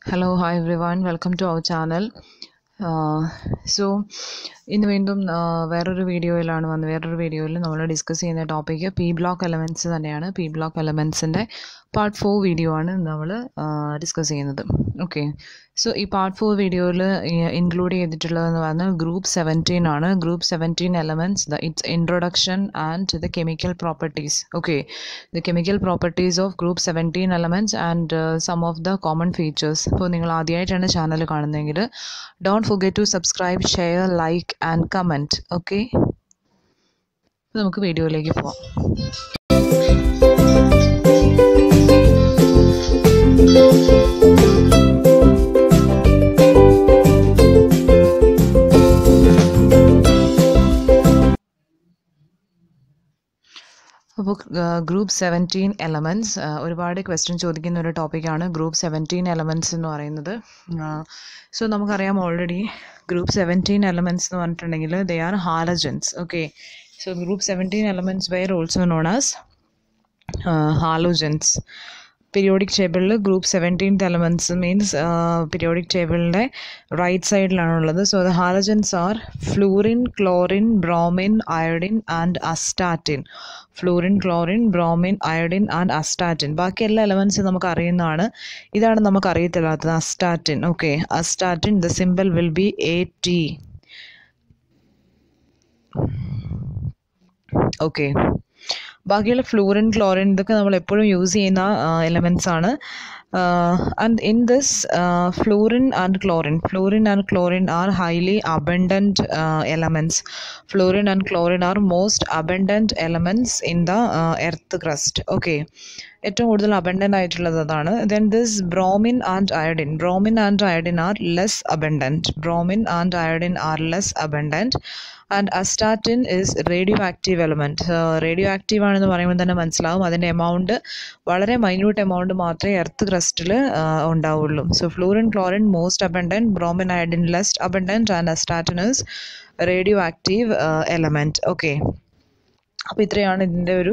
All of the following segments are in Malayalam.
Hello, hi everyone. Welcome to our channel. So ഇന്ന് വീണ്ടും ആ, വേറൊരു വീഡിയോയിലാണ് വന്ന് വേറൊരു വീഡിയോയിൽ നമ്മൾ ഡിസ്കസ് ചെയ്യുന്ന ടോപ്പിക്ക് പി ബ്ലോക്ക് എലമെൻറ്റ്സ് തന്നെയാണ് പി ബ്ലോക്ക് എലമെൻറ്റ്സിൻ്റെ പാർട്ട് ഫോർ വീഡിയോ ആണ് നമ്മൾ ഡിസ്കസ് ചെയ്യുന്നത് ഓക്കെ സോ ഈ പാർട്ട് ഫോർ വീഡിയോയിൽ ഇൻക്ലൂഡ് ചെയ്തിട്ടുള്ളതെന്ന് പറഞ്ഞാൽ ഗ്രൂപ്പ് സെവൻറ്റീൻ ആണ് group seventeen elements the its introduction and the chemical properties okay the chemical properties of group seventeen elements and some of the common features ഇപ്പോൾ നിങ്ങൾ ആദ്യമായിട്ടാണ് ചാനൽ കാണുന്നതെങ്കിൽ don't forget to subscribe share like and comment okay നമുക്ക് വീഡിയോയിലേക്ക് പോവാം അപ്പോൾ ഗ്രൂപ്പ് സെവൻറ്റീൻ എലമെൻറ്റ്സ് ഒരുപാട് ക്വസ്റ്റ്യൻ ചോദിക്കുന്ന ഒരു ടോപ്പിക്കാണ് ഗ്രൂപ്പ് സെവൻറ്റീൻ എലമെൻറ്റ്സ് എന്ന് പറയുന്നത് സോ നമുക്കറിയാം ഓൾറെഡി ഗ്രൂപ്പ് സെവൻറ്റീൻ എലമെൻറ്റ്സ് എന്ന് പറഞ്ഞിട്ടുണ്ടെങ്കിൽ they are halogens okay so group seventeen elements were also known as halogens periodic ടേബിളിൽ group seventeenth elements means periodic ടേബിളിൻ്റെ റൈറ്റ് സൈഡിലാണുള്ളത് so the halogens are fluorine chlorine bromine iodine and astatine fluorine chlorine bromine iodine and astatine ബാക്കി എല്ലാ എലമെൻറ്റ്സും നമുക്ക് അറിയുന്നതാണ് ഇതാണ് നമുക്ക് അറിയത്തില്ലാത്തത് astatine okay astatine the simple will be A T okay ബാക്കിയുള്ള ഫ്ലൂറിൻ ക്ലോറിൻ ഇതൊക്കെ നമ്മൾ എപ്പോഴും യൂസ് ചെയ്യുന്ന എലമെൻറ്റ്സ് ആണ് and in this fluorine and chlorine fluorine and chlorine are highly abundant elements fluorine and chlorine are most abundant elements in the earth crust okay ഏറ്റവും കൂടുതൽ അബൻഡൻ്റ് ആയിട്ടുള്ളത് അതാണ് then this bromine and iodine bromine and iodine are less abundant bromine and iodine are less abundant and astatine is radioactive element radioactive ആണെന്ന് പറയുമ്പോൾ തന്നെ മനസ്സിലാവും അതിൻ്റെ എമൗണ്ട് വളരെ മൈന്യൂട്ട് എമൗണ്ട് മാത്രമേ എർത്ത് ക്രസ്റ്റിൽ ഉണ്ടാവുള്ളൂ so fluorine chlorine most abundant bromine iodine less abundant and astatine is radioactive element okay അപ്പോൾ ഇത്രയാണ് ഇതിൻ്റെ ഒരു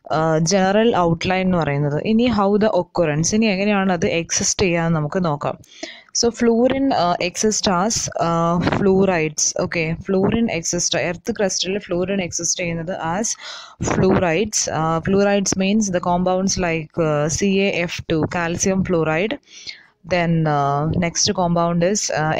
ജനറൽ ഔട്ട്ലൈൻ എന്ന് പറയുന്നത് ഇനി ഹൗ ദ ഒക്കുറൻസ് ഇനി എങ്ങനെയാണ് അത് എക്സിസ്റ്റ് ചെയ്യാന്ന് നമുക്ക് നോക്കാം so fluorine exist as fluorides okay fluorine exist earth ക്രസ്റ്റിൽ ഫ്ലൂറിൻ എക്സിസ്റ്റ് ചെയ്യുന്നത് as fluorides fluorides means the compounds like C A F two calcium fluoride then uh, next compound is uh,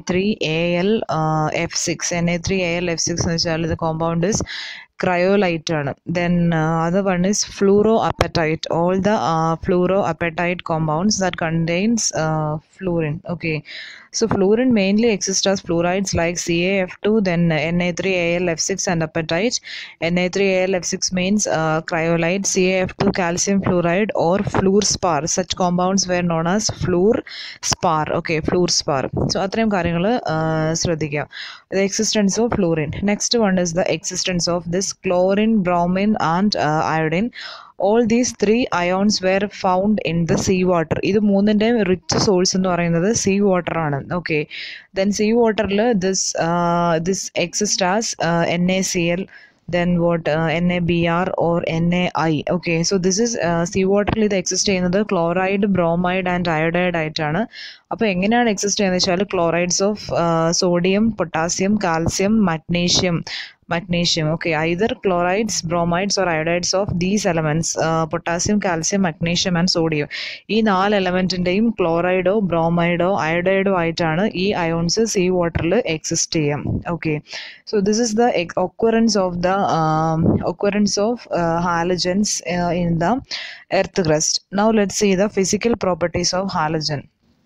Na3Al uh, F6 Na3Al F6 എന്ന് വെച്ചാൽ the compound is cryolite ആണ് then uh, other one is fluoroapatite all the uh, fluoroapatite compounds that contains uh, fluorine okay so fluorine mainly exists as fluorides like CaF2 then Na3Al F6 and apatite Na3Al F6 means uh, cryolite CaF2 calcium fluoride or fluorspar such compounds were known as fluorspar okay fluorspar so അത്രയും കാര്യങ്ങൾ ശ്രദ്ധിക്കുക the existence of fluorine next one is the existence of this chlorine bromine and uh, iodine all these three ions were found in the sea water ഇത് മൂന്നിൻ്റെയും റിച്ച് സോഴ്സ് എന്ന് പറയുന്നത് സീ വാട്ടർ ആണ് ഓക്കെ ദെൻ സീ വാട്ടറിൽ this this exist as N A C L then what N A B R or N A I okay so this is sea വാട്ടറിൽ ഇത് എക്സിസ്റ്റ് ചെയ്യുന്നത് ക്ലോറൈഡ് ബ്രോമൈഡ് ആൻഡ് അയോഡൈഡ് ആയിട്ടാണ് അപ്പോൾ എങ്ങനെയാണ് എക്സിസ്റ്റ് ചെയ്യുന്നത് വെച്ചാൽ chlorides of sodium potassium calcium magnesium magnesium okay either chlorides bromides or iodides of these elements uh, potassium calcium magnesium and sodium ഈ നാല് എലമെൻറ്റിൻ്റെയും ക്ലോറൈഡോ ബ്രോമൈഡോ അയോഡൈഡോ ആയിട്ടാണ് ഈ അയോൺസ് സീ വാട്ടറിൽ എക്സിസ്റ്റ് ചെയ്യാം okay so this is the occurrence of the occurrence of halogens in the earth crust now let see the physical properties of halogen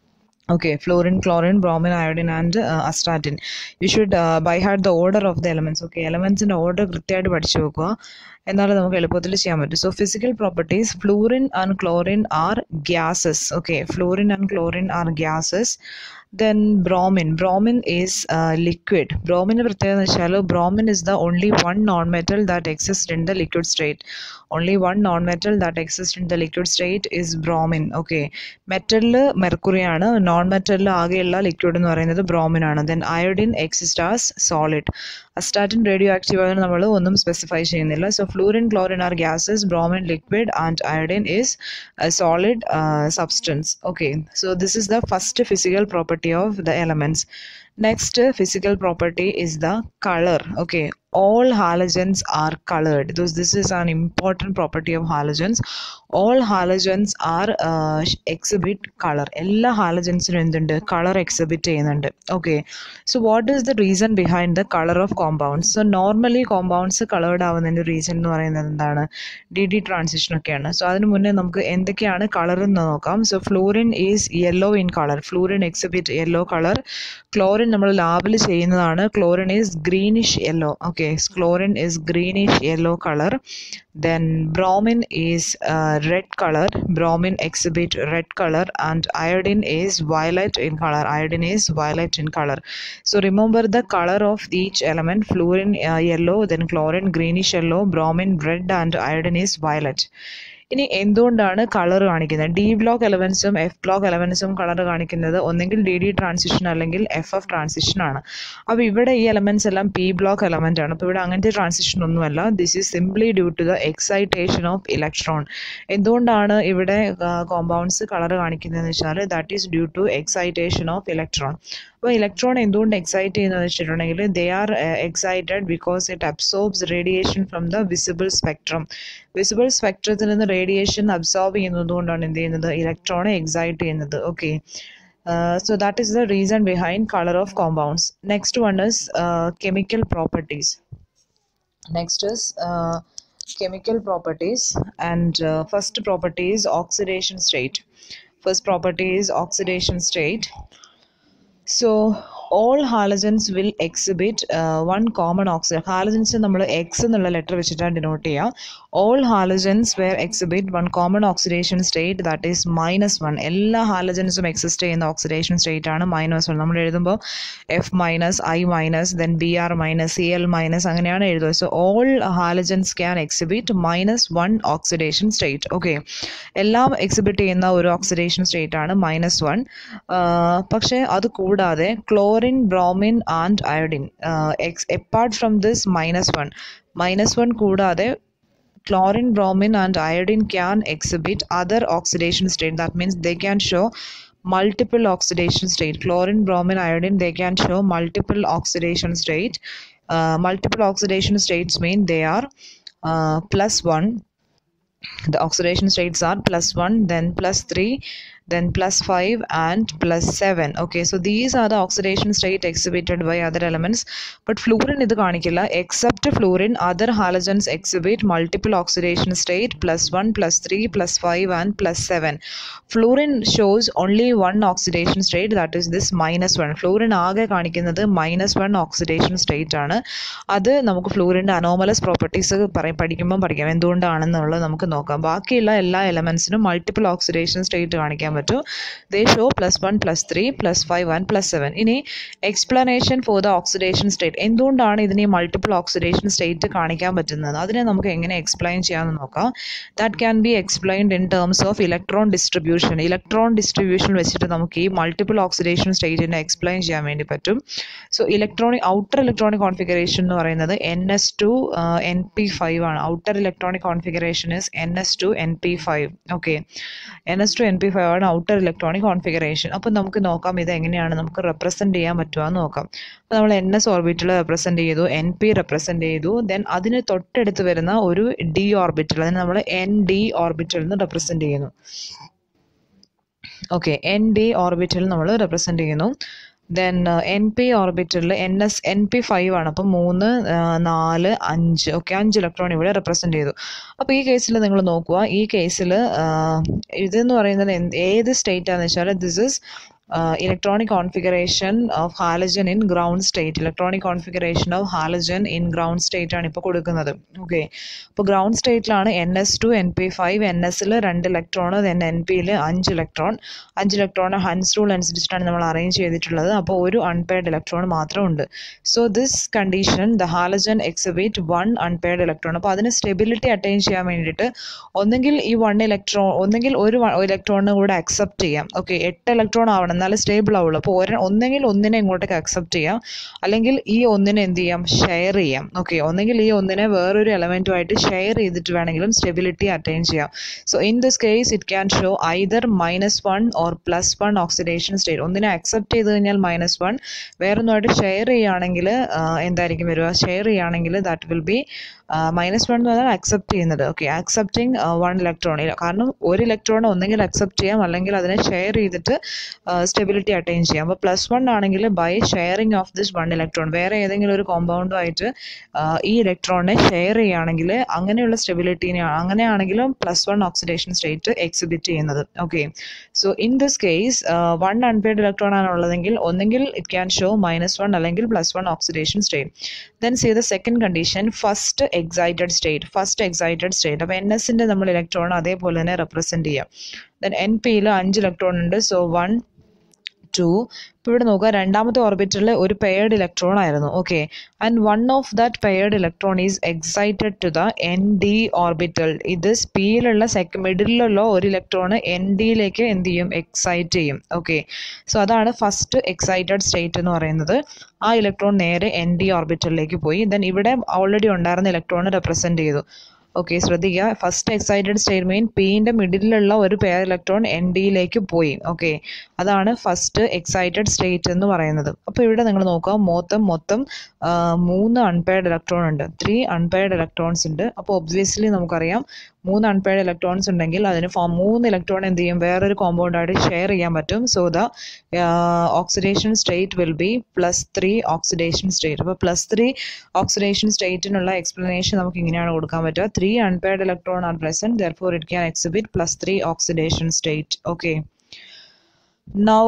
okay fluorine chlorine bromine iodine and uh, astatin you should uh, by heart the order of the elements okay elementsന്റെ ഓർഡർ കൃത്യമായിട്ട് പഠിച്ചു വെക്കുക എന്നാലും നമുക്ക് എളുപ്പത്തിൽ ചെയ്യാൻ പറ്റും so physical properties fluorine and chlorine are gases okay fluorine and chlorine are gases then bromine bromine is liquid ബ്രോമിൻ്റെ പ്രത്യേകത എന്ന് വെച്ചാൽ bromine is the only one non metal that exist in the liquid state only one non metal that exist in the liquid state is bromine okay മെറ്റലിൽ മെർക്കുറിയാണ് നോൺ മെറ്റലിൽ ആകെയുള്ള ലിക്വിഡ് എന്ന് പറയുന്നത് ബ്രോമിൻ ആണ് then iodine exist as solid astatine radioactive ആയതിന് നമ്മൾ ഒന്നും സ്പെസിഫൈ ചെയ്യുന്നില്ല so fluorine chlorine are gases bromine liquid and iodine is a solid uh, substance okay so this is the first physical property of the elements next uh, physical property is the color okay all halogens are colored those this is an important property of halogens all halogens are uh, exhibit color എല്ലാ ഹാലജൻസിനും എന്തുണ്ട് കളർ എക്സിബിറ്റ് ചെയ്യുന്നുണ്ട് okay so what is the reason behind the colour of compounds so normally compounds coloured ആവുന്നതിൻ്റെ റീസൺ എന്ന് പറയുന്നത് എന്താണ് ഡി ഡി ട്രാൻസിഷൻ ഒക്കെയാണ് സോ അതിന് മുന്നേ നമുക്ക് എന്തൊക്കെയാണ് കളർ എന്ന് നോക്കാം so fluorine is yellow in colour fluorine exhibit yellow colour chlorine നമ്മൾ ലാബിൽ ചെയ്യുന്നതാണ് chlorine is greenish yellow okay chlorine is greenish yellow colour then bromine is uh, red color bromine exhibit red color and iodine is violet in color iodine is violet in color so remember the color of each element fluorine uh, yellow then chlorine greenish yellow bromine red and iodine is violet ഇനി എന്തുകൊണ്ടാണ് കളർ കാണിക്കുന്നത് ഡി ബ്ലോക്ക് എലവൻസും എഫ് ബ്ലോക്ക് എലവൻസും കളർ കാണിക്കുന്നത് ഒന്നെങ്കിൽ ഡി ഡി ട്രാൻസിഷൻ അല്ലെങ്കിൽ എഫ് എഫ് ട്രാൻസിഷൻ ആണ് അപ്പോൾ ഇവിടെ ഈ എലമെന്റ്സ് എല്ലാം പി ബ്ലോക്ക് എലമെന്റ് ആണ് അപ്പോൾ ഇവിടെ അങ്ങനത്തെ ട്രാൻസിഷൻ ഒന്നുമല്ല this is simply due to the excitation of electron എന്തുകൊണ്ടാണ് ഇവിടെ കോമ്പൗണ്ട്സ് കളർ കാണിക്കുന്നതെന്ന് വെച്ചാൽ that is due to excitation of electron അപ്പോൾ ഇലക്ട്രോൺ എന്തുകൊണ്ട് എക്സൈറ്റ് ചെയ്യുന്നതെന്ന് വെച്ചിട്ടുണ്ടെങ്കിൽ they are excited because it absorbs radiation from the visible spectrum visible സ്പെക്ട്രത്തിൽ നിന്ന് റേഡിയേഷൻ അബ്സോർബ് ചെയ്യുന്നത് കൊണ്ടാണ് എന്ത് ചെയ്യുന്നത് ഇലക്ട്രോണെ എക്സൈറ്റ് ചെയ്യുന്നത് okay so that is the reason behind color of compounds next one is uh, chemical properties next is uh, chemical properties and uh, first property is oxidation state first property is oxidation state so all halogens will exhibit uh, one common oxygen halogens നമ്മൾ എക്സ് എന്നുള്ള ലെറ്റർ വെച്ചിട്ടാണ് ഡിനോട്ട് ചെയ്യുക all halogens were exhibit one common oxidation state that is minus one എല്ലാ ഹാലജൻസും എക്സിസ്റ്റ് ചെയ്യുന്ന ഓക്സിഡേഷൻ സ്റ്റേറ്റ് ആണ് മൈനസ് വൺ നമ്മൾ എഴുതുമ്പോൾ F minus I minus then B R minus C L minus അങ്ങനെയാണ് എഴുതുക so all halogens can exhibit minus one oxidation state okay എല്ലാം എക്സിബിറ്റ് ചെയ്യുന്ന ഒരു ഓക്സിഡേഷൻ സ്റ്റേറ്റ് ആണ് മൈനസ് വൺ പക്ഷേ അത് കൂടാതെ chlorine bromine and iodine X apart from this minus one minus one കൂടാതെ chlorine, bromine, and iodine can exhibit other oxidation state. That means they can show multiple oxidation state. Chlorine, bromine, iodine, they can show multiple oxidation state. Uh, multiple oxidation states mean they are uh, plus 1. The oxidation states are plus 1, then plus 3, then plus 5 and plus 7 okay so these are the oxidation state exhibited by other elements but fluorine ഇത് കാണിക്കില്ല except fluorine other halogens exhibit multiple oxidation state plus 1 plus 3 plus 5 and plus 7 fluorine shows only one oxidation state that is this minus 1 fluorine ആകെ കാണിക്കുന്നത് minus 1 oxidation state ആണ് അത് നമുക്ക് ഫ്ലൂറിൻ്റെ അനോമലസ് പ്രോപ്പർട്ടീസ് പറയും പഠിക്കുമ്പോൾ പഠിക്കാം എന്തുകൊണ്ടാണെന്നുള്ളത് നമുക്ക് നോക്കാം ബാക്കിയുള്ള എല്ലാ എലമെൻസിനും മൾട്ടിപ്പിൾ ഓക്സിഡേഷൻ സ്റ്റേറ്റ് കാണിക്കാൻ പറ്റും they show plus one plus three plus five and plus seven ഇനി explanation for the oxidation state എന്തുകൊണ്ടാണ് ഇതിന് മൾട്ടിപ്പിൾ ഓക്സിഡേഷൻ സ്റ്റേറ്റ് കാണിക്കാൻ പറ്റുന്നത് അതിനെ നമുക്ക് എങ്ങനെ എക്സ്പ്ലെയിൻ ചെയ്യാമെന്ന് നോക്കാം that can be explained in terms of electron distribution electron distribution വെച്ചിട്ട് നമുക്ക് ഈ മൾട്ടിപ്പിൾ ഓക്സിഡേഷൻ സ്റ്റേറ്റിനെ എക്സ്പ്ലെയിൻ ചെയ്യാൻ വേണ്ടി പറ്റും so electronic outer electronic configuration എന്ന് പറയുന്നത് N S two N P five ആണ് outer electronic configuration is N S two N P five okay N S two N P five ആണ് ഔട്ടർ ഇലക്ട്രോണിക് കോൺഫിഗറേഷൻ അപ്പോൾ നമുക്ക് നോക്കാം ഇത് എങ്ങനെയാണ് നമുക്ക് റെപ്രസെൻറ്റ് ചെയ്യാൻ പറ്റുക എന്ന് നോക്കാം അപ്പോൾ നമ്മൾ എൻ എസ് ഓർബിറ്റിൽ റെപ്രസെൻറ്റ് ചെയ്തു എൻ പി റെപ്രസെൻറ്റ് ചെയ്തു ദെൻ അതിന് തൊട്ടടുത്ത് വരുന്ന ഒരു ഡി ഓർബിറ്റൽ അതിന് നമ്മൾ എൻ ഡി ഓർബിറ്റൽ എന്ന് റെപ്രസെൻറ്റ് ചെയ്യുന്നു ഓക്കെ എൻ ഡി ഓർബിറ്റൽ നമ്മൾ റെപ്രസെൻറ്റ് ചെയ്യുന്നു ദെൻ എൻ പി ഓർബിറ്റലിൽ N S N P five ആണ് അപ്പം മൂന്ന് നാല് അഞ്ച് ഓക്കെ അഞ്ച് ഇലക്ട്രോൺ ഇവിടെ റെപ്രസെൻറ്റ് ചെയ്തു അപ്പോൾ ഈ കേസിൽ നിങ്ങൾ നോക്കുക ഈ കേസിൽ ഇതെന്ന് പറയുന്നത് ഏത് സ്റ്റേറ്റ് ആണെന്ന് വെച്ചാൽ this is electronic configuration of halogen in ground state electronic configuration of halogen in ground state ആണ് ഇപ്പോൾ കൊടുക്കുന്നത് ഓക്കെ അപ്പോൾ ഗ്രൗണ്ട് സ്റ്റേറ്റിലാണ് N S two N P five N എസിൽ രണ്ട് ഇലക്ട്രോൺ ദെൻ എൻ പിയിൽ അഞ്ച് ഇലക്ട്രോൺ അഞ്ച് ഇലക്ട്രോൺ ഹൻസ് റൂൾ അനുസരിച്ചിട്ടാണ് നമ്മൾ അറേഞ്ച് ചെയ്തിട്ടുള്ളത് അപ്പോൾ ഒരു അൺപെയർഡ് ഇലക്ട്രോൺ മാത്രമുണ്ട് so this condition the halogen exhibit one unpaired electron അപ്പോൾ അതിന് സ്റ്റെബിലിറ്റി അറ്റൈൻ ചെയ്യാൻ വേണ്ടിയിട്ട് ഒന്നെങ്കിൽ ഈ വൺ ഇലക്ട്രോൺ ഒന്നെങ്കിൽ ഒരു ഇലക്ട്രോണിന് കൂടെ അക്സെപ്റ്റ് ചെയ്യാം ഓക്കെ എട്ട് ഇലക്ട്രോൺ ആവണം എന്നാലേ സ്റ്റേബിൾ ആവുള്ളൂ അപ്പോൾ ഒരു ഒന്നെങ്കിൽ ഒന്നിനെ ഇങ്ങോട്ടേക്ക് അക്സെപ്റ്റ് ചെയ്യാം അല്ലെങ്കിൽ ഈ ഒന്നിനെ എന്ത് ചെയ്യാം ഷെയർ ചെയ്യാം ഓക്കെ ഒന്നെങ്കിൽ ഈ ഒന്നിനെ വേറൊരു എലമെൻറ്റുമായിട്ട് ഷെയർ ചെയ്തിട്ട് വേണമെങ്കിലും സ്റ്റെബിലിറ്റി അറ്റൈൻ ചെയ്യാം so in this case it can show either minus one or plus one oxidation state ഒന്നിനെ അക്സെപ്റ്റ് ചെയ്ത് കഴിഞ്ഞാൽ മൈനസ് വൺ വേറൊന്നുമായിട്ട് ഷെയർ ചെയ്യുകയാണെങ്കിൽ എന്തായിരിക്കും വരിക ഷെയർ ചെയ്യുകയാണെങ്കിൽ that will be minus one എന്ന് പറഞ്ഞാൽ അക്സെപ്റ്റ് ചെയ്യുന്നത് ഓക്കെ അക്സെപ്റ്റിംഗ് വൺ ഇലക്ട്രോൺ കാരണം ഒരു ഇലക്ട്രോൺ ഒന്നെങ്കിൽ അക്സെപ്റ്റ് ചെയ്യാം അല്ലെങ്കിൽ അതിനെ ഷെയർ ചെയ്തിട്ട് സ്റ്റെബിലിറ്റി അറ്റൈൻ ചെയ്യാം അപ്പോൾ പ്ലസ് വൺ ആണെങ്കിൽ by sharing of this one electron വേറെ ഏതെങ്കിലും ഒരു കോമ്പൗണ്ടുമായിട്ട് ഈ ഇലക്ട്രോണിനെ ഷെയർ ചെയ്യുകയാണെങ്കിൽ അങ്ങനെയുള്ള സ്റ്റെബിലിറ്റീനെ അങ്ങനെയാണെങ്കിലും plus one oxidation state exhibit ചെയ്യുന്നത് okay so in this case one unpaired electron ആണ് ഉള്ളതെങ്കിൽ ഒന്നെങ്കിൽ it can show minus one അല്ലെങ്കിൽ plus one oxidation state then see the second condition first excited state first excited state അപ്പോൾ എൻ എസിൻ്റെ നമ്മൾ ഇലക്ട്രോൺ അതേപോലെ തന്നെ റെപ്രസെൻറ്റ് ചെയ്യാം ദെൻ എൻ പിയിൽ അഞ്ച് ഇലക്ട്രോൺ ഉണ്ട് സോ വൺ ടു ഇപ്പോൾ ഇവിടെ നോക്കുക രണ്ടാമത്തെ ഓർബിറ്ററിൽ ഒരു പെയർഡ് ഇലക്ട്രോൺ ആയിരുന്നു okay and one of that paired electron is excited to the N D orbital ഇത് സ്പിയിലുള്ള സെക്ക് മിഡിലുള്ള ഒരു ഇലക്ട്രോൺ എൻ ഡിയിലേക്ക് എന്ത് ചെയ്യും എക്സൈറ്റ് ചെയ്യും ഓക്കെ സോ അതാണ് ഫസ്റ്റ് എക്സൈറ്റഡ് സ്റ്റേറ്റ് എന്ന് പറയുന്നത് ആ ഇലക്ട്രോൺ നേരെ എൻ ഡി ഓർബിറ്റലിലേക്ക് പോയി ദെൻ ഇവിടെ ഓൾറെഡി ഉണ്ടായിരുന്ന ഇലക്ട്രോൺ റെപ്രസെൻറ്റ് ചെയ്തു ഓക്കെ ശ്രദ്ധിക്കുക ഫസ്റ്റ് എക്സൈറ്റഡ് സ്റ്റേറ്റ് മീൻ പിൻ്റെ മിഡിലുള്ള ഒരു പെയർ ഇലക്ട്രോൺ എൻ ഡിയിലേക്ക് പോയി ഓക്കെ അതാണ് ഫസ്റ്റ് എക്സൈറ്റഡ് സ്റ്റേറ്റ് എന്ന് പറയുന്നത് അപ്പോൾ ഇവിടെ നിങ്ങൾ നോക്കുക മൊത്തം മൊത്തം മൂന്ന് അൺപെയർഡ് ഇലക്ട്രോൺ ഉണ്ട് ത്രീ അൺപെയർഡ് ഇലക്ട്രോൺസ് ഉണ്ട് അപ്പോൾ ഒബ്വിയസ്ലി നമുക്കറിയാം മൂന്ന് അൺപെയർഡ് ഇലക്ട്രോൺസ് ഉണ്ടെങ്കിൽ അതിന് ഫോം മൂന്ന് ഇലക്ട്രോൺ എന്ത് ചെയ്യും വേറൊരു കോമ്പൗണ്ടായിട്ട് ഷെയർ ചെയ്യാൻ പറ്റും so the oxidation state will be plus three oxidation state അപ്പോൾ പ്ലസ് ത്രീ ഓക്സിഡേഷൻ സ്റ്റേറ്റിനുള്ള എക്സ്പ്ലനേഷൻ നമുക്ക് ഇങ്ങനെയാണ് കൊടുക്കാൻ പറ്റുക three unpaired electron are present therefore it can exhibit plus three oxidation state okay now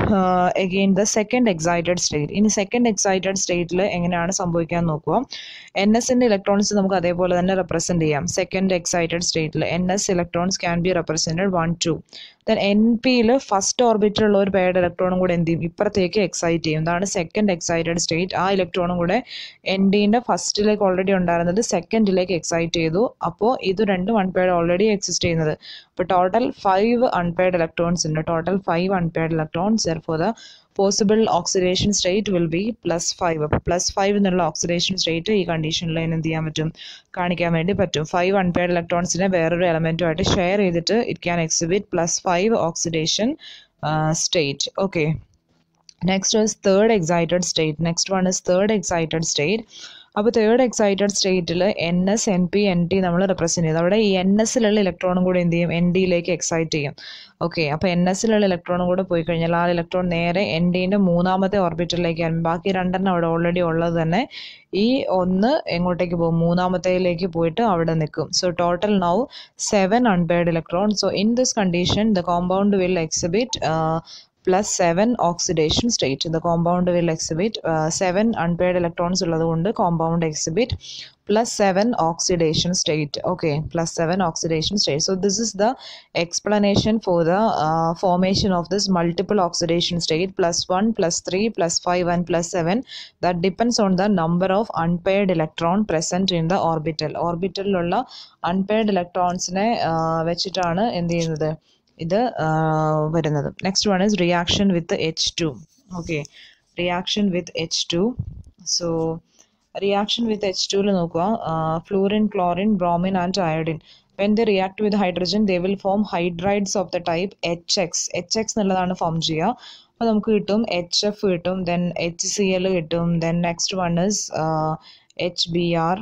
again the second excited state ഇനി സെക്കൻഡ് എക്സൈറ്റഡ് സ്റ്റേറ്റിൽ എങ്ങനെയാണ് സംഭവിക്കാൻ നോക്കുക എൻ എസിൻ്റെ ഇലക്ട്രോൺസ് നമുക്ക് അതേപോലെ തന്നെ റെപ്രസെൻറ്റ് ചെയ്യാം സെക്കൻഡ് എക്സൈറ്റഡ് സ്റ്റേറ്റിൽ N S electrons can be represented one two then N പിയിൽ ഫസ്റ്റ് ഓർബിറ്റിലുള്ള ഒരു പേഡ് ഇലക്ട്രോണും കൂടെ എന്ത് ചെയ്യും ഇപ്പുറത്തേക്ക് എക്സൈറ്റ് ചെയ്യും ഇതാണ് സെക്കൻഡ് എക്സൈറ്റഡ് സ്റ്റേറ്റ് ആ ഇലക്ട്രോണും കൂടെ എൻ ഡിൻ്റെ ഫസ്റ്റിലേക്ക് ഓൾറെഡി ഉണ്ടായിരുന്നത് സെക്കൻഡിലേക്ക് എക്സൈറ്റ് ചെയ്തു അപ്പോൾ ഇത് രണ്ടും അൺപെയ്ഡ് ഓൾറെഡി എക്സിസ്റ്റ് ചെയ്യുന്നത് അപ്പോൾ ടോട്ടൽ ഫൈവ് അൺപെയ്ഡ് ഇലക്ട്രോൺസ് ഉണ്ട് total five unpaired electrons for the possible oxidation state will be plus five അപ്പോൾ പ്ലസ് ഫൈവ് എന്നുള്ള ഓക്സിഡേഷൻ സ്റ്റേറ്റ് ഈ കണ്ടീഷനിൽ എന്ത് ചെയ്യാൻ പറ്റും കാണിക്കാൻ വേണ്ടി പറ്റും ഫൈവ് അൺപെയ്ഡ് ഇലക്ട്രോൺസിനെ വേറൊരു എലമെൻറ്റുമായിട്ട് ഷെയർ ചെയ്തിട്ട് it can exhibit plus five oxidation state okay next is third excited state next one is third excited state അപ്പോൾ തേർഡ് എക്സൈറ്റഡ് സ്റ്റേറ്റിൽ N S N P N T നമ്മൾ റെപ്രസെൻറ്റ് ചെയ്തു അവിടെ ഈ എൻ എസിലുള്ള ഇലക്ട്രോണും കൂടെ എന്ത് ചെയ്യും എൻ ഡിയിലേക്ക് എക്സൈറ്റ് ചെയ്യും ഓക്കെ അപ്പോൾ എൻ എസിലുള്ള ഇലക്ട്രോണും കൂടെ പോയി കഴിഞ്ഞാൽ ആ ഇലക്ട്രോൺ നേരെ എൻ ഡിൻ്റെ മൂന്നാമത്തെ ഓർബിറ്ററിലേക്ക് ആയിരുന്നു ബാക്കി രണ്ടെണ്ണം അവിടെ ഓൾറെഡി ഉള്ളത് തന്നെ ഈ ഒന്ന് എങ്ങോട്ടേക്ക് പോകും മൂന്നാമത്തേലേക്ക് പോയിട്ട് അവിടെ നിൽക്കും so total now seven unpaired electron so in this condition the compound will exhibit plus 7 oxidation state. The compound will exhibit uh, 7 unpaired electrons ഉള്ളതുകൊണ്ട് compound exhibit plus 7 oxidation state. Okay, plus 7 oxidation state. So this is the explanation for the uh, formation of this multiple oxidation state plus 1, plus 3, plus 5 and plus 7 that depends on the number of unpaired electron present in the orbital. ഓർബിറ്റലിലുള്ള അൺപെയർഡ് ഇലക്ട്രോൺസിനെ വെച്ചിട്ടാണ് എന്ത് ചെയ്യുന്നത് ഇത് വരുന്നത് next one is reaction with H two okay reaction with H two so reaction with H ടുവിൽ നോക്കുക fluorine chlorine bromine and iodine when the react with hydrogen they will form hydrides of the type H X H X എന്നുള്ളതാണ് ഫോം ചെയ്യുക അപ്പോൾ നമുക്ക് കിട്ടും എച്ച് എഫ് കിട്ടും ദെൻ എച്ച് സി എൽ കിട്ടും then next one is H B R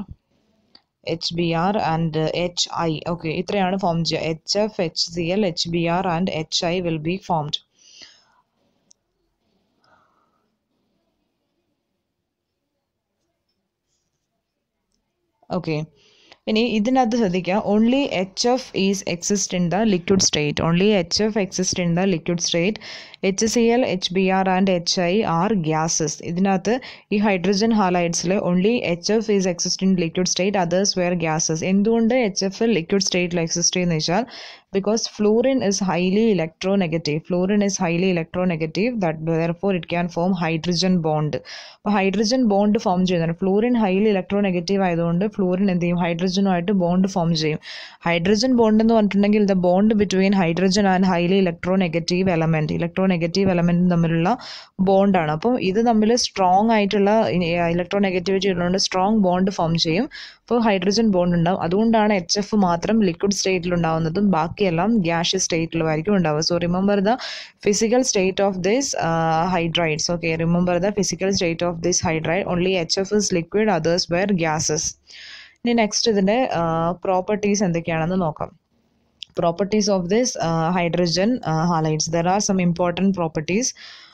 H B R and H I okay ഇത്രയാണ് ഫോം ചെയ്യുക H F H C L H B R and H I will be formed okay ഇനി ഇതിനകത്ത് ശ്രദ്ധിക്കുക only H F is exist in the liquid state only H F exist in the liquid state H C L H B R and H I are gases ഇതിനകത്ത് ഈ ഹൈഡ്രജൻ ഹാലൈഡ്സിൽ only H F is exist in liquid state others were gases എന്തുകൊണ്ട് എച്ച് എഫ് ലിക്വിഡ് സ്റ്റേറ്റിൽ എക്സിസ്റ്റ് ചെയ്യുന്ന വെച്ചാൽ because fluorine is highly electronegative fluorine is highly electronegative that therefore it can form hydrogen bond അപ്പോൾ ഹൈഡ്രജൻ ബോണ്ട് ഫോം ചെയ്യുന്നുണ്ട് ഫ്ലൂറിൻ ഹൈലി ഇലക്ട്രോനെഗറ്റീവ് ആയതുകൊണ്ട് ഫ്ലൂറിൻ എന്ത് ചെയ്യും ഹൈഡ്രജനുമായിട്ട് ബോണ്ട് ഫോം ചെയ്യും ഹൈഡ്രജൻ ബോണ്ട് എന്ന് പറഞ്ഞിട്ടുണ്ടെങ്കിൽ the bond between hydrogen and highly electronegative element electronegative എലമെൻറ്റും തമ്മിലുള്ള ബോണ്ടാണ് അപ്പോൾ ഇത് തമ്മിൽ സ്ട്രോങ് ആയിട്ടുള്ള ഇലക്ട്രോ നെഗറ്റിവിറ്റി ഉള്ളതുകൊണ്ട് സ്ട്രോങ് ബോണ്ട് ഫോം ചെയ്യും അപ്പോൾ ഹൈഡ്രജൻ ബോണ്ട് ഉണ്ടാവും അതുകൊണ്ടാണ് എച്ച് എഫ് മാത്രം ലിക്വിഡ് സ്റ്റേറ്റിൽ ഉണ്ടാവുന്നതും ബാക്കിയെല്ലാം ഗ്യാഷ്യസ് സ്റ്റേറ്റിലുമായിരിക്കും ഉണ്ടാവുക so remember the physical state of this hydrides okay remember the physical state of this hydride only H F is liquid others were gases ഇനി നെക്സ്റ്റ് ഇതിൻ്റെ പ്രോപ്പർട്ടീസ് എന്തൊക്കെയാണെന്ന് നോക്കാം properties of this hydrogen halides there are some important properties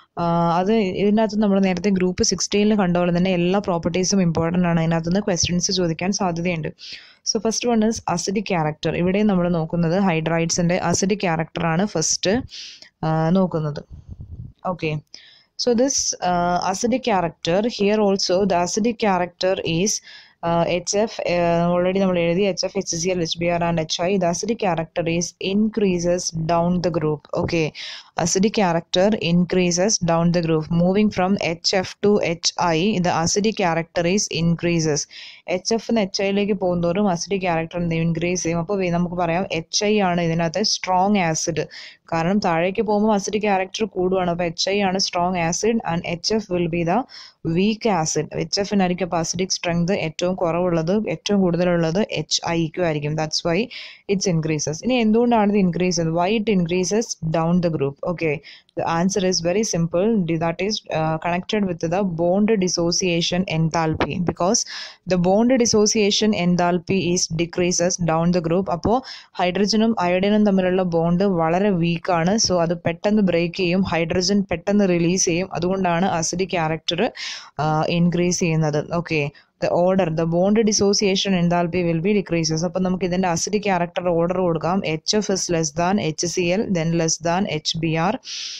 അത് ഇതിനകത്ത് നമ്മൾ നേരത്തെ ഗ്രൂപ്പ് സിക്സ്റ്റീനിൽ കണ്ട പോലെ തന്നെ എല്ലാ പ്രോപ്പർട്ടീസും ഇമ്പോർട്ടൻ്റ് ആണ് അതിനകത്ത് നിന്ന് ക്വസ്റ്റ്യൻസ് ചോദിക്കാൻ സാധ്യതയുണ്ട് so first one is acidic character ഇവിടെ നമ്മൾ നോക്കുന്നത് ഹൈഡ്രൈഡ്സിൻ്റെ അസിഡിക് ക്യാരക്ടറാണ് ഫസ്റ്റ് നോക്കുന്നത് okay so this uh, acidic character here also the acidic character is uh, HF uh, already നമ്മൾ എഴുതി HF HCl HBr and HI the acidic character is increases down the group okay acidic character increases down the group moving from HF to HI the acidic character is increases H F നിന്ന് എച്ച് ഐയിലേക്ക് പോകുന്നതോറും അസിഡിക് ക്യാരക്ടർ ഇൻക്രീസ് ചെയ്യും അപ്പോൾ നമുക്ക് പറയാം എച്ച് ഐ ആണ് ഇതിനകത്ത് സ്ട്രോങ് ആസിഡ് കാരണം താഴേക്ക് പോകുമ്പോൾ അസിഡിക് ക്യാരക്ടർ കൂടുകയാണ് അപ്പോൾ എച്ച് ഐ ആണ് strong acid and H F will be the weak acid H എഫിനായിരിക്കും അപ്പോൾ അസിഡിക് സ്ട്രെങ്ത് ഏറ്റവും കുറവുള്ളത് ഏറ്റവും കൂടുതലുള്ളത് എച്ച് ഐക്കും ആയിരിക്കും ദാറ്റ്സ് വൈ ഇറ്റ്സ് ഇൻക്രീസസ് ഇനി എന്തുകൊണ്ടാണ് ഇത് ഇൻക്രീസ് ചെയ്തത് why it increases down the group okay The answer is very simple. That is uh, connected with the bond dissociation enthalpy because the bond dissociation enthalpy is decreases down the group. അപ്പോൾ ഹൈഡ്രജനും അയഡിനും തമ്മിലുള്ള ബോണ്ട് വളരെ വീക്കാണ് സോ അത് പെട്ടെന്ന് ബ്രേക്ക് ചെയ്യും ഹൈഡ്രജൻ പെട്ടെന്ന് റിലീസ് ചെയ്യും അതുകൊണ്ടാണ് അസിഡിക് ക്യാരക്ടർ ഇൻക്രീസ് ചെയ്യുന്നത് okay the order the bond dissociation enthalpy will be decreases അപ്പം നമുക്ക് ഇതിൻ്റെ അസിഡിക് ക്യാരക്ടർ ഓർഡർ കൊടുക്കാം H F is less than H C L then less than H B R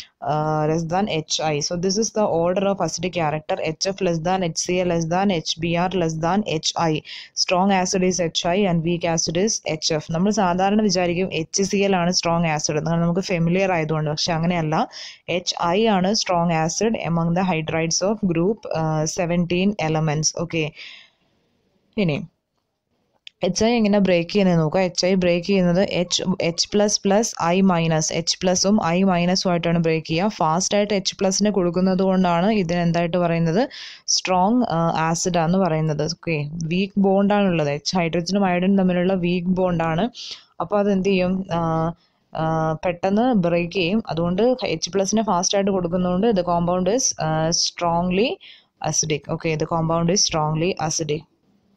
less than H I so this is the order of acidic character H F less than H C L less than H B R less than H I strong acid is H I and weak acid is H F നമ്മൾ സാധാരണ വിചാരിക്കും എച്ച് സി എൽ ആണ് സ്ട്രോങ് ആസിഡ് എന്ന് നമുക്ക് ഫെമിലിയർ ആയതുകൊണ്ട് പക്ഷെ അങ്ങനെയല്ല എച്ച് ഐ ആണ് strong acid among the hydrides of group seventeen elements okay ഇനി എച്ച് ഐ എങ്ങനെ ബ്രേക്ക് ചെയ്യുന്നത് നോക്കുക എച്ച് ഐ ബ്രേക്ക് ചെയ്യുന്നത് H H plus plus I minus H പ്ലസും ഐ മൈനസും ആയിട്ടാണ് ബ്രേക്ക് ചെയ്യുക ഫാസ്റ്റ് ആയിട്ട് എച്ച് പ്ലസിന് കൊടുക്കുന്നത് കൊണ്ടാണ് ഇതിന് എന്തായിട്ട് പറയുന്നത് സ്ട്രോങ് ആസിഡ് ആണെന്ന് പറയുന്നത് ഓക്കെ വീക്ക് ബോണ്ടാണുള്ളത് എച്ച് ഹൈഡ്രജനും അയഡിനും തമ്മിലുള്ള വീക്ക് ബോണ്ടാണ് അപ്പോൾ അത് എന്ത് ചെയ്യും പെട്ടെന്ന് ബ്രേക്ക് ചെയ്യും അതുകൊണ്ട് എച്ച് പ്ലസിനെ ഫാസ്റ്റ് ആയിട്ട് കൊടുക്കുന്നതുകൊണ്ട് ഇത് compound is strongly acidic okay ഇത് compound is strongly acidic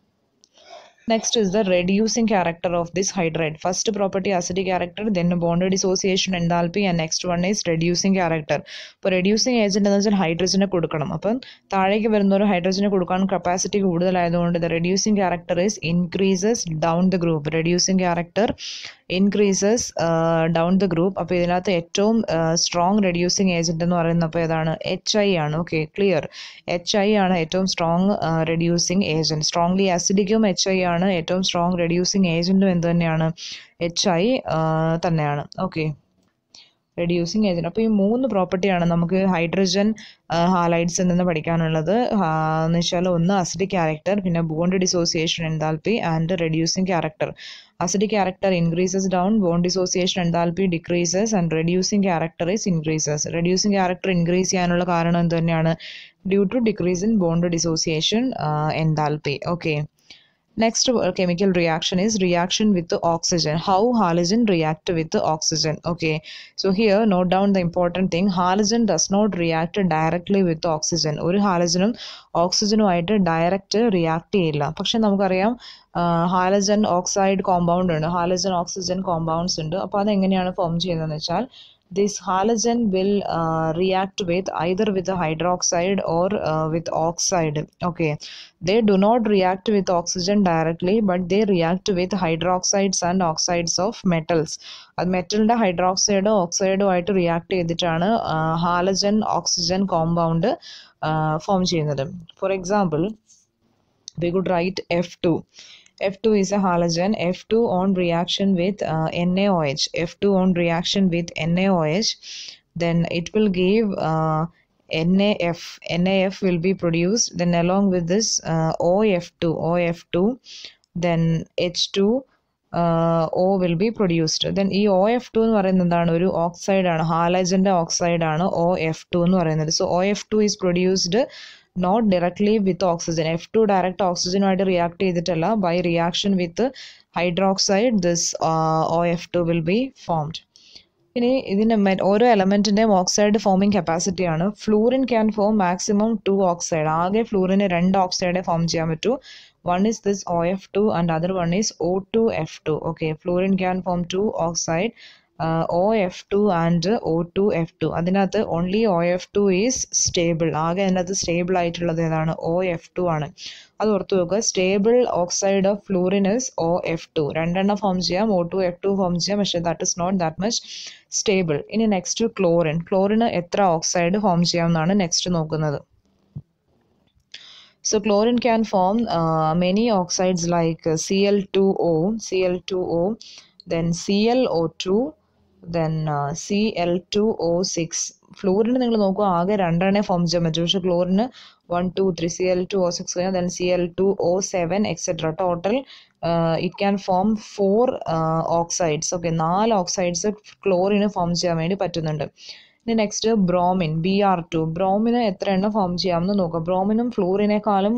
Next is the reducing character of this hydride. First property acidic character, then bond dissociation enthalpy and next one is reducing character. ഇപ്പോൾ റെഡ്യൂസിങ് ഏജന്റ് എന്ന് വെച്ചാൽ ഹൈഡ്രജനെ കൊടുക്കണം അപ്പം താഴേക്ക് വരുന്നവർ ഹൈഡ്രജനെ കൊടുക്കാൻ കപ്പാസിറ്റി കൂടുതലായതുകൊണ്ട് the reducing character is increases down the group reducing character increases down the group അപ്പോൾ ഇതിനകത്ത് ഏറ്റവും സ്ട്രോങ് റെഡ്യൂസിങ് ഏജന്റ് എന്ന് പറയുന്നത് ഏതാണ് എച്ച് ഐ ആണ് ഓക്കെ ക്ലിയർ എച്ച് ഐ ആണ് ഏറ്റവും സ്ട്രോങ് റെഡ്യൂസിങ് ഏജന്റ് സ്ട്രോങ്ലി ആസിഡിക്കും എച്ച് ഐ ആണ് ഏറ്റവും സ്ട്രോങ് റെഡ്യൂസിങ് ഏജന്റും എന്ത് തന്നെയാണ് എച്ച് ഐ തന്നെയാണ് ഓക്കെ റെഡ്യൂസിങ് ഏജന്റ് അപ്പോൾ ഈ മൂന്ന് പ്രോപ്പർട്ടിയാണ് നമുക്ക് ഹൈഡ്രജൻ ഹാലൈഡ്സിൽ നിന്ന് പഠിക്കാനുള്ളത് എന്ന് വെച്ചാൽ ഒന്ന് അസിഡിക് ക്യാരക്ടർ പിന്നെ bond dissociation enthalpy and reducing character acidic character increases down bond dissociation enthalpy decreases and reducing character is increases reducing character increase ചെയ്യാനുള്ള കാരണം എന്ത് തന്നെയാണ് due to decrease in bond dissociation enthalpy okay next uh, chemical reaction is reaction with the oxygen how halogen react with the oxygen okay so here note down the important thing halogen does not react directly with the oxygen ഒരു ഹാലജനും ഓക്സിജനുമായിട്ട് ഡയറക്റ്റ് റിയാക്ട് ചെയ്യില്ല പക്ഷെ നമുക്കറിയാം ഹാലജൻ ഓക്സൈഡ് കോമ്പൗണ്ട് ഉണ്ട് ഹാലജൻ ഓക്സിജൻ കോമ്പൗണ്ട്സ് ഉണ്ട് അപ്പോൾ അതെങ്ങനെയാണ് ഫോം ചെയ്യുന്നതെന്ന് വെച്ചാൽ this halogen will uh, react with either with the hydroxide or uh, with oxide okay they do not react with oxygen directly but they react with hydroxides and oxides of metals അത് മെറ്റലിൻ്റെ ഹൈഡ്രോക്സൈഡോ ഓക്സൈഡോ ആയിട്ട് റിയാക്ട് ചെയ്തിട്ടാണ് ഹാലജൻ ഓക്സിജൻ കോമ്പൗണ്ട് ഫോം ചെയ്യുന്നത് for example we could write F2 F2 is a halogen. F2 on reaction with uh, NaOH. F2 on reaction with NaOH. Then it will give uh, NaF. NaF will be produced. Then along with this uh, OF2. OF2. Then H2. O will be produced then ഈ ഒ എഫ് ടു എന്ന് പറയുന്നത് എന്താണ് ഒരു ഓക്സൈഡ് ആണ് ഹാലജൻ്റെ ഓക്സൈഡ് ആണ് ഒ എഫ് ടു എന്ന് പറയുന്നത് so O F two is produced not directly with oxygen F two direct ഓക്സിജനുമായിട്ട് റിയാക്ട് ചെയ്തിട്ടല്ല by reaction with hydroxide this O F two will be formed ഇനി ഇതിൻ്റെ ഓരോ എലമെൻറ്റിൻ്റെയും ഓക്സൈഡ് ഫോമിംഗ് കപ്പാസിറ്റി ആണ് fluorine can form maximum two oxide ആകെ ഫ്ലൂറിന് രണ്ട് ഓക്സൈഡേ ഫോം ചെയ്യാൻ പറ്റൂ one is this O F two and other one is O two F two okay fluorine can form two oxide O F two and O two F two അതിനകത്ത് only O F two is stable ആകെ അതിനകത്ത് സ്റ്റേബിൾ ആയിട്ടുള്ളത് ഏതാണ് ഒ എഫ് ടു ആണ് അത് ഓർത്ത് വെക്കുക stable oxide of fluorine is O F two രണ്ടെണ്ണം ഫോം ചെയ്യാം O two F two form ചെയ്യാം പക്ഷേ that is not that much stable ഇനി നെക്സ്റ്റ് ക്ലോറിൻ ക്ലോറിന് എത്ര ഓക്സൈഡ് ഫോം ചെയ്യാമെന്നാണ് നെക്സ്റ്റ് നോക്കുന്നത് So chlorine can form uh, many oxides like uh, Cl2O, Cl2O, then ClO2, then uh, Cl2O6. ഫ്ലൂറിന് നിങ്ങൾ നോക്കുക ആകെ രണ്ടെണ്ണേ ഫോം ചെയ്യാൻ പറ്റും പക്ഷേ ക്ലോറിന് one two three C L two O six കഴിഞ്ഞാൽ then C L two O seven etcetera total it can form four oxides okay നാല് ഓക്സൈഡ്സ് ക്ലോറിന് ഫോം ചെയ്യാൻ വേണ്ടി പറ്റുന്നുണ്ട് ഇനി next bromine B R two ബ്രോമിന് എത്ര എണ്ണം ഫോം ചെയ്യാമെന്ന് നോക്കാം ബ്രോമിനും ഫ്ലൂറിനേക്കാളും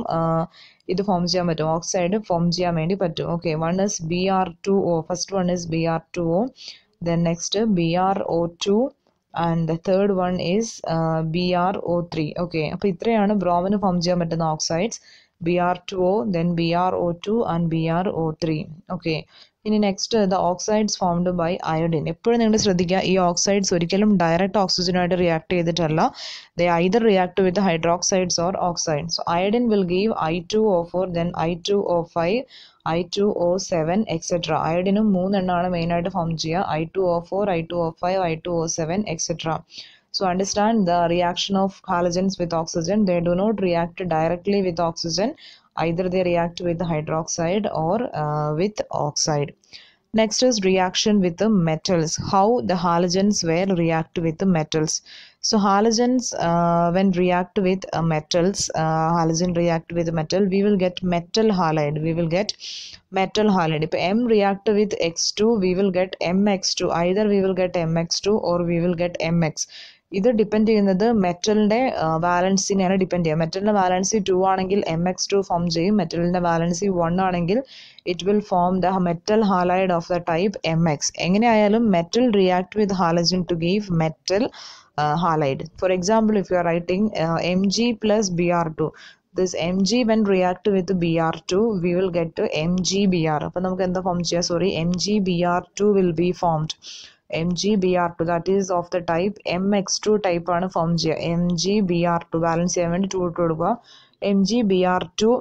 ഇത് ഫോം ചെയ്യാൻ പറ്റും ഓക്സൈഡ് ഫോം ചെയ്യാൻ വേണ്ടി പറ്റും okay one is B R to O first one is B R to O then next B R O two and the third one is B R O three okay അപ്പോൾ ഇത്രയാണ് ബ്രോമിന് ഫോം ചെയ്യാൻ പറ്റുന്ന oxides B R to O then B R O two and B R O three okay ഇനി next the oxides formed by iodine എപ്പോഴും നിങ്ങൾ ശ്രദ്ധിക്കുക ഈ ഓക്സൈഡ്സ് ഒരിക്കലും ഡയറക്റ്റ് ഓക്സിജനുമായിട്ട് റിയാക്ട് ചെയ്തിട്ടല്ല they either react with hydroxides or oxide so iodine will give I two O four then I two O five I two O seven etcetera അയോഡിനും മൂന്നെണ്ണമാണ് മെയിനായിട്ട് ഫോം ചെയ്യുക I two O four I two O five I two O seven etcetera So understand the reaction of halogens with oxygen. They do not react directly with oxygen. Either they react with hydroxide or uh, with oxide. Next is reaction with the metals. How the halogens will react with the metals. So halogens uh, when react with uh, metals, uh, halogen react with metal, we will get metal halide. We will get metal halide. If M react with X2, we will get MX2. Either we will get MX2 or we will get MX. ഇത് ഡിപ്പെൻഡ് ചെയ്യുന്നത് മെറ്റലിൻ്റെ വാലൻസിനെയാണ് ഡിപ്പെൻഡ് ചെയ്യുക മെറ്റലിൻ്റെ വാലൻസി ടു ആണെങ്കിൽ എം എക്സ് ടു ഫോം ചെയ്യും മെറ്റലിൻ്റെ വാലൻസി വൺ ആണെങ്കിൽ it will form the metal halide of the type M X എങ്ങനെയായാലും metal react with halogen to give metal halide for example if you are writing M G plus B R two this M G when react with B R two we will get to M G B R അപ്പോൾ നമുക്ക് എന്താ ഫോം ചെയ്യാം sorry M G B R two will be formed M G B R two that is of the type M X two type ആണ് ഫോം ചെയ്യുക M G B R two balance ചെയ്യാൻ വേണ്ടി ടു ഇട്ട് കൊടുക്കുക M G B R two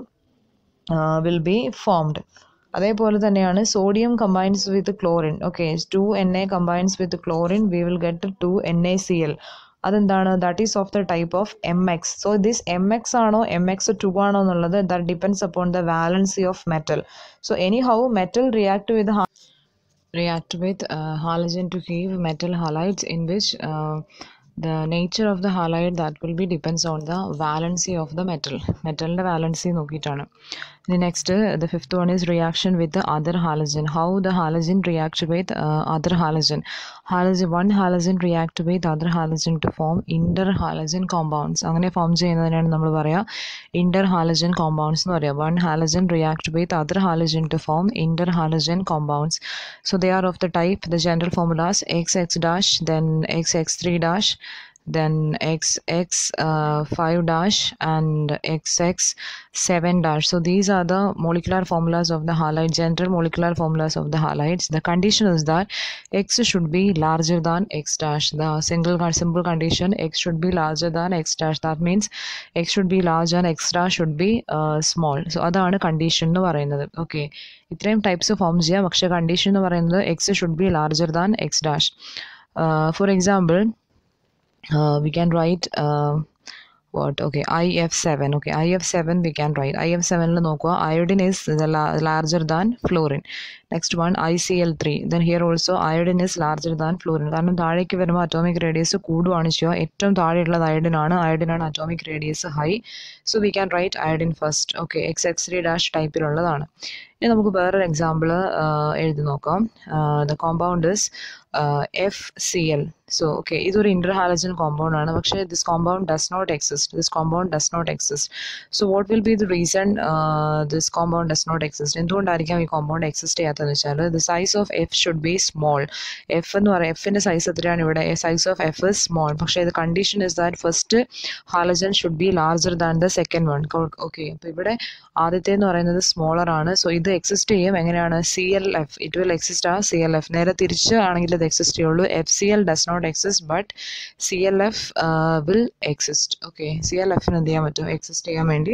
will be formed അതേപോലെ തന്നെയാണ് sodium combines with chlorine okay two N A combines with chlorine we will get two N A C L അതെന്താണ് that is of the type of M X so this M X ആണോ എം എക്സ് ടു ആണോ എന്നുള്ളത് that depends upon the valency of metal so anyhow metal react with react with uh, halogen to give metal halides in which uh, the nature of the halide that will be depends on the valency of the metal മെറ്റലിൻ്റെ വാലൻസി നോക്കിയിട്ടാണ് ഇനി next the fifth one is reaction with other halogen how the halogen react with other halogen halogen one halogen react with other halogen to form interhalogen compounds അങ്ങനെ ഫോം ചെയ്യുന്നതിനാണ് നമ്മൾ പറയുക ഇൻ്റർ ഹാലജൻ കോമ്പൗണ്ട്സ് എന്ന് പറയുക one halogen react with other halogen to form interhalogen compounds so they are of the type the general formulas X X dash then X X three dash then xx uh, 5 dash and xx 7 dash so these are the molecular formulas of the halide general molecular formulas of the halides the condition is that x should be larger than x dash the single simple condition x should be larger than x dash that means x should be large and x dash should be uh, small so അതാണ് കണ്ടീഷൻ എന്ന് പറയുന്നത് ഓക്കെ ഇത്രയും ടൈപ്സ് ഫോം ചെയ്യാം പക്ഷേ കണ്ടീഷൻ എന്ന് പറയുന്നത് X should be larger than X dash for example uh, we can write uh, what okay if7 okay if7 we can write if7 ൽ നോക്കുക iodine is the la- larger than fluorine next one I C L three then here also iodine is larger than fluorine കാരണം താഴേക്ക് വരുമ്പോൾ അറ്റോമിക് റേഡിയസ് കൂടുകയാണ് ചെയ്യുക ഏറ്റവും താഴെയുള്ളത് അയഡിൻ ആണ് അയഡിൻ ആണ് atomic radius high so we can write iodine first okay X X three dash ടൈപ്പിലുള്ളതാണ് ഇനി നമുക്ക് വേറൊരു എക്സാമ്പിൾ എഴുതി നോക്കാം the compound is F C L so okay ഇതൊരു ഇന്റർ ഹാലജൻ കോമ്പൗണ്ട് ആണ് പക്ഷേ this compound does not exist this compound does not exist so what will be the reason this compound does not exist എന്തുകൊണ്ടായിരിക്കാം ഈ കോമ്പൗണ്ട് എക്സിസ്റ്റ് ചെയ്യാത്തതെന്ന് വെച്ചാൽ the size of F should be small F എന്ന് പറയാം എഫിൻ്റെ സൈസ് എത്രയാണ് ഇവിടെ size of F is small പക്ഷേ ഇത് condition is that first halogen should be larger than the second one okay അപ്പോൾ ഇവിടെ ആദ്യത്തെ എന്ന് പറയുന്നത് സ്മോളർ ആണ് സോ ഇത് എക്സിസ്റ്റ് ചെയ്യും എങ്ങനെയാണ് C L F it will exist ആ സി എൽ എഫ് നേരെ തിരിച്ച് ആണെങ്കിൽ ഇത് എക്സിസ്റ്റ് ചെയ്യുള്ളൂ F C L does not exist but C L F will exist okay C L എഫിന് എന്ത് ചെയ്യാൻ പറ്റും എക്സിസ്റ്റ് ചെയ്യാൻ വേണ്ടി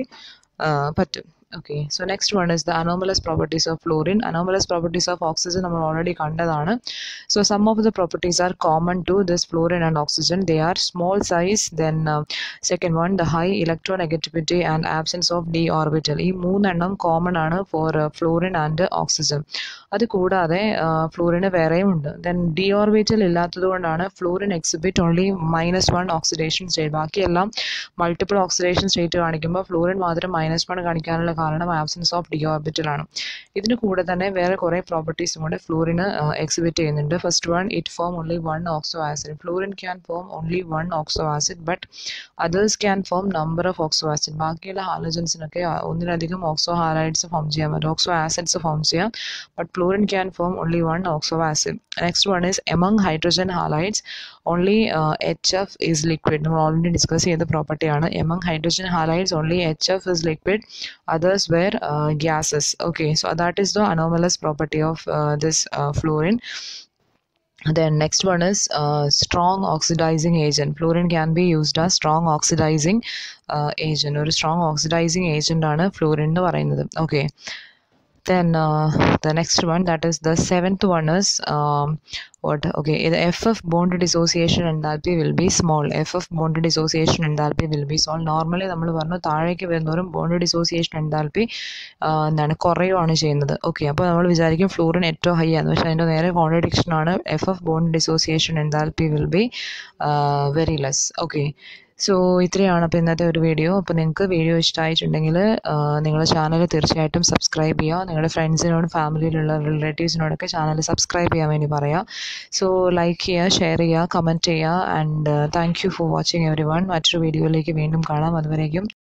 പറ്റും okay so next one is the anomalous properties of fluorine anomalous properties of oxygen നമ്മൾ ഓൾറെഡി കണ്ടതാണ് so some of the properties are common to this florin and oxygen they are small size then second one the high electronegativity and absence of D orbital ഈ മൂന്നെണ്ണം കോമൺ ആണ് ഫോർ ഫ്ലോറിൻ ആൻഡ് ഓക്സിജൻ അത് കൂടാതെ ഫ്ലൂറിന് വേറെയും ഉണ്ട് ദെൻ ഡി ഓർബിറ്റൽ ഇല്ലാത്തത് കൊണ്ടാണ് fluorine exhibit only minus one oxidation state ബാക്കിയെല്ലാം മൾട്ടിപ്പിൾ ഓക്സിഡേഷൻ സ്റ്റേറ്റ് കാണിക്കുമ്പോൾ ഫ്ലൂറിൻ മാത്രം മൈനസ് വൺ കാണിക്കാനുള്ള കാരണം ആബ്സെൻസ് ഓഫ് ഡി ഓർബിറ്റൽ ആണ് ഇതിന് കൂടെ തന്നെ വേറെ കുറേ പ്രോപ്പർട്ടീസും കൂടെ ഫ്ലൂറിന് എക്സിബിറ്റ് ചെയ്യുന്നുണ്ട് first one it form only one oxo acid fluorine can form only one oxo acid but others can form number of oxo acid ബാക്കിയുള്ള ഹാലജൻസിനൊക്കെ ഒന്നിലധികം ഓക്സോ ഹാലൈഡ്സ് ഫോം ചെയ്യാൻ പറ്റും ഓക്സോ ആസിഡ്സ് ഫോം ചെയ്യാം but fluorine can form only one oxo acid. Next one is among hydrogen halides, only uh, HF is liquid. നമ്മൾ ഓൾറെഡി ഡിസ്കസ് ചെയ്ത പ്രോപ്പർട്ടിയാണ് among hydrogen halides only HF is liquid, others were uh, gases. Okay, so that is the anomalous property of uh, this uh, fluorine. Then next one is uh, strong oxidizing agent. Fluorine can be used as strong oxidizing uh, agent. ഒരു strong oxidizing agent ആണ് fluorine എന്ന് പറയുന്നത്. Okay. then uh, the next one that is the seventh one is um, what okay the ff bond dissociation enthalpy will be small ff bond dissociation enthalpy will be small normally നമ്മൾ പറഞ്ഞു താഴേക്ക് വരുന്നവരും ബോണ്ട് ഡിസോസിയേഷൻ എൻതാൽപ്പി എന്താണ് കുറയുവാണ് ചെയ്യുന്നത് ഓക്കെ അപ്പോൾ നമ്മൾ വിചാരിക്കും ഫ്ലൂറിൻ ഏറ്റവും ഹൈ ആണ് പക്ഷേ അതിൻ്റെ നേരെ കോൺട്രഡിക്ഷൻ ആണ് F F bond dissociation enthalpy will be very less okay so ഇത്രയാണ് അപ്പോൾ ഇന്നത്തെ ഒരു വീഡിയോ അപ്പോൾ നിങ്ങൾക്ക് വീഡിയോ ഇഷ്ടമായിട്ടുണ്ടെങ്കിൽ നിങ്ങളുടെ ചാനൽ തീർച്ചയായിട്ടും സബ്സ്ക്രൈബ് ചെയ്യുക നിങ്ങളുടെ ഫ്രണ്ട്സിനോടും ഫാമിലിയിലുള്ള റിലേറ്റീവ്സിനോടൊക്കെ ചാനൽ സബ്സ്ക്രൈബ് ചെയ്യാൻ വേണ്ടി പറയുക സോ ലൈക്ക് ചെയ്യുക ഷെയർ ചെയ്യുക കമൻറ്റ് ചെയ്യുക and thank you for watching everyone മറ്റൊരു വീഡിയോയിലേക്ക് വീണ്ടും കാണാം അതുവരേക്കും